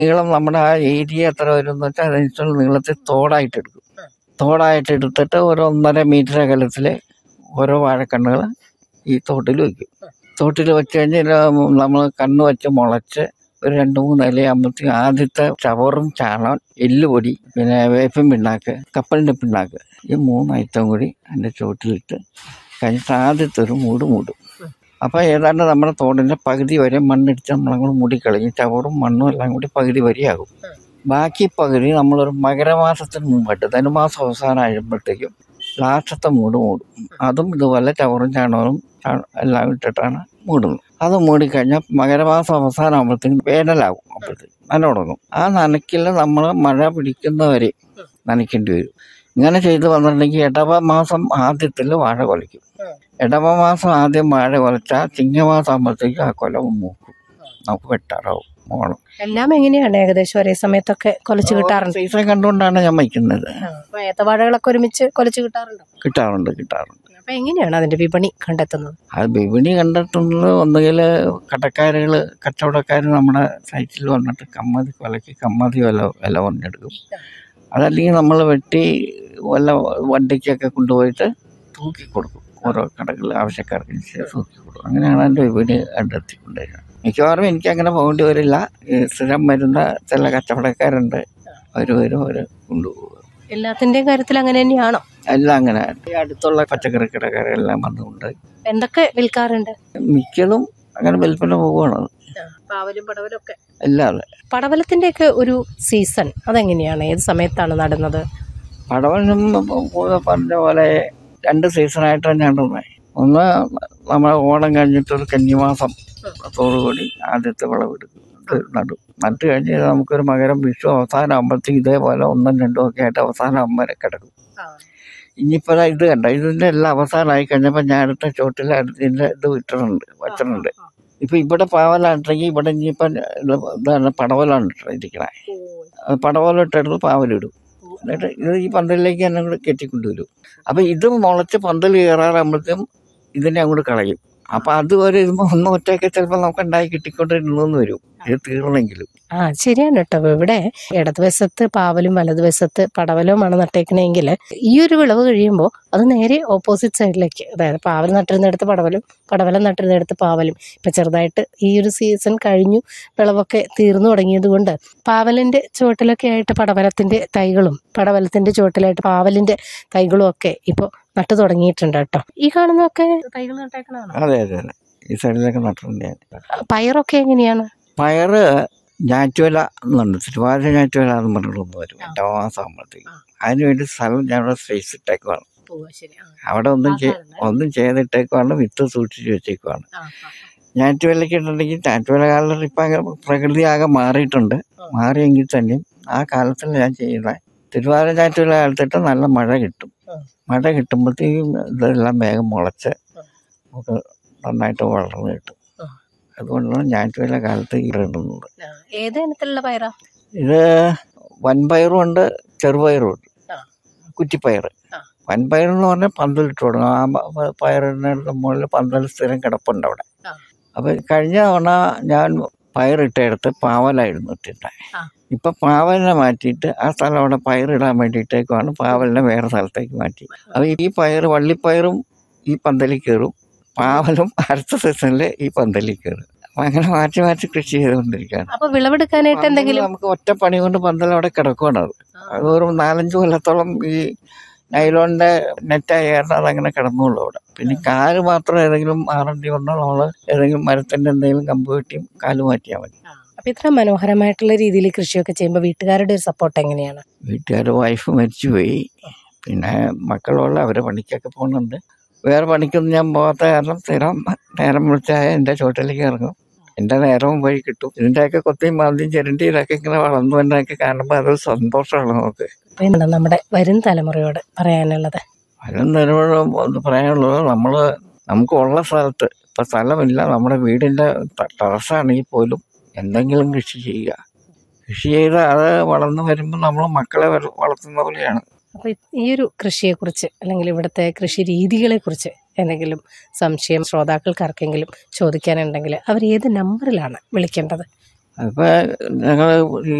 നീളം നമ്മുടെ ആ ഏരിയ എത്ര വരും എന്ന് വെച്ചാൽ അതനുസരിച്ചുള്ള നീളത്തിൽ തോടായിട്ട് എടുക്കും തോടായിട്ട് എടുത്തിട്ട് ഒരു ഒന്നര മീറ്റർ അകലത്തിൽ ഓരോ വാഴക്കണ്ണുകൾ ഈ തോട്ടിൽ വയ്ക്കും തോട്ടിൽ വെച്ച് കഴിഞ്ഞാൽ നമ്മൾ കണ്ണ് വെച്ച് മുളച്ച് ഒരു രണ്ട് മൂന്ന് ഇലയാകുമ്പോഴത്തേക്കും ആദ്യത്തെ ചവറും ചാണകം എല്ലുപൊടി പിന്നെ വേപ്പിൻ പിണ്ണാക്ക് കപ്പലിൻ്റെ പിണ്ണാക്ക് ഈ മൂന്ന് ഐറ്റം കൂടി അതിൻ്റെ ചുവട്ടിലിട്ട് കഴിഞ്ഞിട്ട് ആദ്യത്തെ ഒരു മൂട് മൂടും അപ്പോൾ ഏതാണ്ട് നമ്മുടെ തോടിൻ്റെ പകുതി വരെ മണ്ണിടിച്ച് നമ്മളങ്ങോട്ട് മൂടിക്കളയും ഈ ചവറും മണ്ണും എല്ലാം കൂടി പകുതി വരെയാകും ബാക്കി പകുതി നമ്മളൊരു മകരമാസത്തിന് മുമ്പായിട്ട് ധനുമാസം അവസാനം ആകുമ്പോഴത്തേക്കും ലാസ്റ്റത്തെ മൂട് മൂടും അതും ഇതുപോലെ ചവറും ചാണകവും ചാ- എല്ലാം ഇട്ടിട്ടാണ് മൂടുന്നത് അത് മൂടിക്കഴിഞ്ഞാൽ മകരമാസം അവസാനം ആകുമ്പോഴത്തേക്കും വേനലാകും അപ്പോഴത്തേക്കും നന തുടങ്ങും ആ നനയ്ക്കിൽ നമ്മൾ മഴ പിടിക്കുന്നവരെ നനയ്ക്കേണ്ടി വരും ഇങ്ങനെ ചെയ്ത് വന്നിട്ടുണ്ടെങ്കിൽ ഇടവ മാസം ആദ്യത്തിൽ വാഴ കൊലയ്ക്കും ഇടവ മാസം ആദ്യം വാഴ കൊലച്ചാൽ ചിങ്ങമാസം ആകുമ്പോഴത്തേക്കും ആ കൊല മൂക്കും നമുക്ക് വെട്ടാറാവും ഓണം എല്ലാം എങ്ങനെയാണ് ഏകദേശം ഒരേ സമയത്തൊക്കെ കൊലച്ച് കിട്ടാറുണ്ട് സീസൺ കണ്ടുകൊണ്ടാണ് ഞാൻ വയ്ക്കുന്നത് അപ്പൊ ഏത്തവാഴകളൊക്കെ ഒരുമിച്ച് കൊലച്ച് കിട്ടാറുണ്ടോ കിട്ടാറുണ്ട് കിട്ടാറുണ്ട് അപ്പൊ എങ്ങനെയാണ് അതിന്റെ വിപണി കണ്ടെത്തുന്നത് അത് വിപണി കണ്ടെത്തുന്നത് ഒന്നുകിൽ കടക്കാരുകൾ കച്ചവടക്കാർ നമ്മുടെ സൈറ്റിൽ വന്നിട്ട് കമ്മതി വിലയ്ക്ക് കമ്മതി വില വില പറഞ്ഞെടുക്കും അതല്ലെങ്കിൽ നമ്മൾ വെട്ടി വല്ല വണ്ടിക്കൊക്കെ കൊണ്ടുപോയിട്ട് തൂക്കി കൊടുക്കും ഓരോ കടകളിൽ ആവശ്യക്കാർക്ക് അനുസരിച്ച് തൂക്കി കൊടുക്കും അങ്ങനെയാണ് എൻ്റെ വിപണി കണ്ടെത്തിക്കൊണ്ടിരുന്നത് മിക്കവാറും എനിക്ക് അങ്ങനെ പോകേണ്ടി വരില്ല ഈ സ്ഥിരം വരുന്ന ചില കച്ചവടക്കാരുണ്ട് അവർ വരും അവർ കൊണ്ടുപോകും എല്ലാത്തിന്റെയും കാര്യത്തിൽ അങ്ങനെ തന്നെയാണോ എല്ലാം അങ്ങനെ ഈ അടുത്തുള്ള പച്ചക്കറി കടക്കാരെല്ലാം വന്നുകൊണ്ട് എന്തൊക്കെ വിൽക്കാറുണ്ട് മിക്കതും അങ്ങനെ വിൽപ്പന പോവുകയാണ് പാവലും പടവലും ഒക്കെ അല്ലാതെ പടവലത്തിന്റെ ഒക്കെ ഒരു സീസൺ അതെങ്ങനെയാണ് ഏത് സമയത്താണ് നടുന്നത് പടവനും കൂടെ പറഞ്ഞ പോലെ രണ്ട് സീസണായിട്ടാണ് നടുന്നത് ഒന്ന് നമ്മൾ ഓണം കഴിഞ്ഞിട്ടൊരു കന്നിമാസം തോടുകൂടി ആദ്യത്തെ വിളവെടുക്കും ഇത് നടും നട്ട് കഴിഞ്ഞ് നമുക്കൊരു മകരം വിഷു അവസാനം ആകുമ്പോഴത്തേക്ക് ഇതേപോലെ ഒന്നും രണ്ടും ഒക്കെ ആയിട്ട് അവസാനം ആകുമ്പോൾ കിടക്കും ഇനിയിപ്പോൾ ദാ ഇത് കണ്ട ഇതിൻ്റെ എല്ലാം അവസാനമായി കഴിഞ്ഞപ്പോൾ ഞാൻ അടുത്ത ചോട്ടിൽ അടുത്തതിൻ്റെ ഇത് ഇട്ടിട്ടുണ്ട് വച്ചിട്ടുണ്ട് ഇപ്പം ഇവിടെ പാവലാണെങ്കിൽ ഇവിടെ ഇനിയിപ്പം ഇത് ഇതാണ് പടവലാണ് ഇട്ടിരിക്കണേ അത് പടവലം ഇട്ടെടുത്ത് പാവലിടും എന്നിട്ട് ഇത് ഈ പന്തലിലേക്ക് തന്നെ കൂടെ കെട്ടിക്കൊണ്ടുവരും അപ്പം ഇത് മുളച്ച് പന്തൽ കയറാറാകുമ്പോഴത്തേക്കും ഇതിനെ അങ്ങോട്ട് കളയും അപ്പം അത് വരെ ഇരുമ്പോൾ ഒന്ന് ഒറ്റയ്ക്ക് ചിലപ്പോൾ നമുക്ക് ഉണ്ടായി കിട്ടിക്കൊണ്ടിരുന്നു വരും ഇത് തീർന്നെങ്കിലും ആ ശരിയാണ് കേട്ടോ ഇവിടെ ഇടതുവശത്ത് പാവലും വലതുവശത്ത് പടവലവുമാണ് നട്ടേക്കണമെങ്കിൽ ഈ ഒരു വിളവ് കഴിയുമ്പോൾ അത് നേരെ ഓപ്പോസിറ്റ് സൈഡിലേക്ക് അതായത് പാവൽ നട്ടിരുന്നിടത്ത് പടവലും പടവലം നട്ടിരുന്നിടത്ത് പാവലും ഇപ്പം ചെറുതായിട്ട് ഈ ഒരു സീസൺ കഴിഞ്ഞു വിളവൊക്കെ തീർന്നു തുടങ്ങിയത് കൊണ്ട് പാവലിൻ്റെ ചുവട്ടിലൊക്കെ ആയിട്ട് പടവലത്തിൻ്റെ തൈകളും പടവലത്തിൻ്റെ ചുവട്ടിലായിട്ട് പാവലിൻ്റെ തൈകളും ഒക്കെ ഇപ്പോൾ നട്ടു തുടങ്ങിയിട്ടുണ്ട് കേട്ടോ ഈ കാണുന്നതൊക്കെ തൈകൾ നട്ടേക്കണാണോ അതെ അതെ അതെ ഈ സൈഡിലൊക്കെ നട്ടിട്ടുണ്ട് ഞാൻ പയറൊക്കെ എങ്ങനെയാണ് പയറ് ഞാറ്റുവല എന്നുണ്ട് തിരുവാതിര ഞാറ്റുവല എന്ന് പറഞ്ഞിട്ടൊന്ന് വരും എൻ്റെ മാസം ആകുമ്പോഴത്തേക്കും അതിന് വേണ്ടി സ്ഥലം ഞങ്ങളുടെ സ്പേസ് ഇട്ടേക്കുവാണ് അവിടെ ഒന്നും ചെയ് ഒന്നും ചെയ്തിട്ടേക്കുവാണ് വിത്ത് സൂക്ഷിച്ച് വെച്ചേക്കുവാണ് ഞാറ്റുവേലയ്ക്ക് ഇട്ടുണ്ടെങ്കിൽ ഞാറ്റുവേല കാലത്ത് ഇപ്പം അങ്ങ് പ്രകൃതി ആകെ മാറിയിട്ടുണ്ട് മാറിയെങ്കിൽ തന്നെയും ആ കാലത്തിൽ ഞാൻ ചെയ്യുന്ന തിരുവാതിര ഞാറ്റുവേല കാലത്തിട്ട് നല്ല മഴ കിട്ടും മഴ കിട്ടുമ്പോഴത്തേക്കും ഇതെല്ലാം വേഗം മുളച്ച് നമുക്ക് നന്നായിട്ട് വളർന്ന് കിട്ടും അതുകൊണ്ടാണ് ഞാറ്റുവേല കാലത്ത് ഇടുന്നത് ഏത് ഇനത്തിലുള്ള പയറാ ഇത് വൻപയറും ഉണ്ട് ചെറുപയറും ഉണ്ട് ആ. കുറ്റിപ്പയർ ആ. വൻപയർ എന്ന് പറഞ്ഞാൽ പന്തലിട്ട് കൊടുക്കും ആ പ- പ- പയറിന് മുകളിൽ പന്തൽ സ്ഥിരം കിടപ്പുണ്ട് അവിടെ ആ. അപ്പം കഴിഞ്ഞ തവണ ഞാൻ പയറിട്ടയിടത്ത് പാവലായിരുന്നു ഇട്ടിട്ടെ ആ. ഇപ്പൊ പാവലിനെ മാറ്റിയിട്ട് ആ സ്ഥലം അവിടെ പയറിടാൻ വേണ്ടിയിട്ടേക്കുമാണ് പാവലിനെ വേറെ സ്ഥലത്തേക്ക് മാറ്റി അപ്പോൾ ഈ പയർ വള്ളിപ്പയറും ഈ പന്തലിൽ കയറും പാവലും അടുത്ത സീസണിൽ ഈ പന്തലിൽ കയറും അപ്പം അങ്ങനെ മാറ്റി മാറ്റി കൃഷി ചെയ്തുകൊണ്ടിരിക്കുകയാണ് അപ്പൊ വിളവെടുക്കാനായിട്ട് എന്തെങ്കിലും നമുക്ക് ഒറ്റ പണി കൊണ്ട് പന്തൽ അവിടെ കിടക്കുകയാണ് അത് അത് ഒരു നാലഞ്ച് കൊല്ലത്തോളം ഈ നൈലോണിന്റെ നെറ്റായ കാരണം അതങ്ങനെ കിടന്നുള്ളൂ അവിടെ പിന്നെ കാല് മാത്രം ഏതെങ്കിലും മാറേണ്ടി വന്നാൽ നമ്മൾ ഏതെങ്കിലും മരത്തിന്റെ എന്തെങ്കിലും കമ്പ് കെട്ടിയും കാല് മാറ്റിയാൽ മതി അപ്പൊ ഇത്ര മനോഹരമായിട്ടുള്ള രീതിയിൽ കൃഷിയൊക്കെ ചെയ്യുമ്പോൾ വീട്ടുകാരുടെ ഒരു സപ്പോർട്ട് എങ്ങനെയാണ് വീട്ടുകാർ വൈഫ് മരിച്ചുപോയി പിന്നെ മക്കളുള്ള അവർ പണിക്കൊക്കെ പോകുന്നുണ്ട് വേറെ പണിക്കൊന്നും ഞാൻ പോകാത്ത കാരണം സ്ഥിരം നേരം വിളിച്ചാൽ എൻ്റെ ചോട്ടിലേക്ക് ഇറങ്ങും എൻ്റെ നേരവും വഴി കിട്ടും ഇതിൻ്റെയൊക്കെ കൊത്തിയും മാന്തിയും ചിരണ്ടി ഇതൊക്കെ ഇങ്ങനെ വളർന്നു വരുന്നതൊക്കെ കാണുമ്പോൾ അതൊരു സന്തോഷമാണ് നമുക്ക് അപ്പൊ എന്താണ് നമ്മുടെ വരും തലമുറയോട് പറയാനുള്ളത് അതിനും നിലവിലും ഒന്ന് പറയാനുള്ളത് നമ്മൾ നമുക്ക് ഉള്ള സ്ഥലത്ത് ഇപ്പം സ്ഥലമില്ല നമ്മുടെ വീടിൻ്റെ ടെറസാണെങ്കിൽ പോലും എന്തെങ്കിലും കൃഷി ചെയ്യുക കൃഷി ചെയ്ത് അത് വളർന്നു വരുമ്പോൾ നമ്മൾ മക്കളെ വള- വളർത്തുന്ന പോലെയാണ് അപ്പൊ ഈ ഒരു കൃഷിയെക്കുറിച്ച് അല്ലെങ്കിൽ ഇവിടുത്തെ കൃഷി രീതികളെ കുറിച്ച് എന്തെങ്കിലും സംശയം ശ്രോതാക്കൾക്ക് ആർക്കെങ്കിലും ചോദിക്കാനുണ്ടെങ്കിൽ അവർ ഏത് നമ്പറിലാണ് വിളിക്കേണ്ടത് അതിപ്പോൾ ഞങ്ങൾ